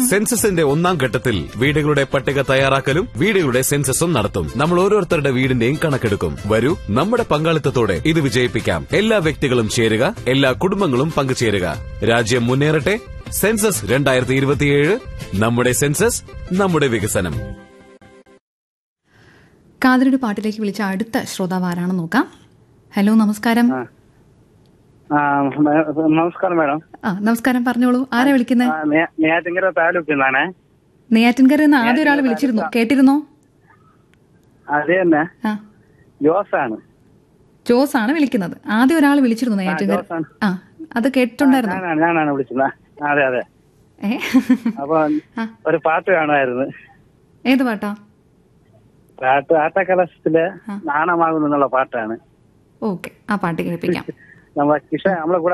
സെൻസസിന്റെ ഒന്നാം ഘട്ടത്തിൽ വീടുകളുടെ പട്ടിക തയ്യാറാക്കലും വീടുകളുടെ സെൻസസും നടത്തും നമ്മൾ ഓരോരുത്തരുടെ വീടിന്റെയും കണക്കെടുക്കും വരൂ നമ്മുടെ പങ്കാളിത്തത്തോടെ ഇത് വിജയിപ്പിക്കാം എല്ലാ വ്യക്തികളും ചേരുക എല്ലാ കുടുംബങ്ങളും പങ്കുചേരുക രാജ്യം മുന്നേറട്ടെ സെൻസസ് രണ്ടായിരത്തി ഇരുപത്തിയേഴ് നമ്മുടെ സെൻസസ് നമ്മുടെ വികസനം കാതരുടെ പാട്ടിലേക്ക് വിളിച്ച അടുത്ത ശ്രോതാവ് ആരാണെന്ന് നോക്കാം ഹലോ നമസ്കാരം ആ മേ- നമസ്കാരം മാഡം ആ നമസ്കാരം പറഞ്ഞോളൂ ആരാ വിളിക്കുന്നത് ആ, നേ- നെയ്യാറ്റിൻകര താലൂക്കിൽ നിന്നാണേ നെയ്യാറ്റിൻകര എന്ന് ആദ്യം ഒരാൾ വിളിച്ചിരുന്നു കേട്ടിരുന്നോ അത് തന്നെ ആ ജോസാണ് ജോസ് ആണ് വിളിക്കുന്നത് ആദ്യം ഒരാൾ വിളിച്ചിരുന്നു നെയ്യാറ്റിൻകര ജോസാണ്. ആ അത് കേട്ടിട്ടുണ്ടായിരുന്നു ഞാനാണ് ഞാനാണ് വിളിച്ചത് ആ, അതെ അതെ ഏ അപ്പൊ ആ. ഒരു പാട്ട് കാണുമായിരുന്നു ഏത് പാട്ടാ പാട്ട് ആട്ടക്കലശത്തില് നാണമാകുന്നു എന്നുള്ള പാട്ടാണ് ഓക്കെ ആ പാട്ട് കേൾപ്പിക്കാം നമ്മളെ കിഷ നമ്മളെ കൂടെ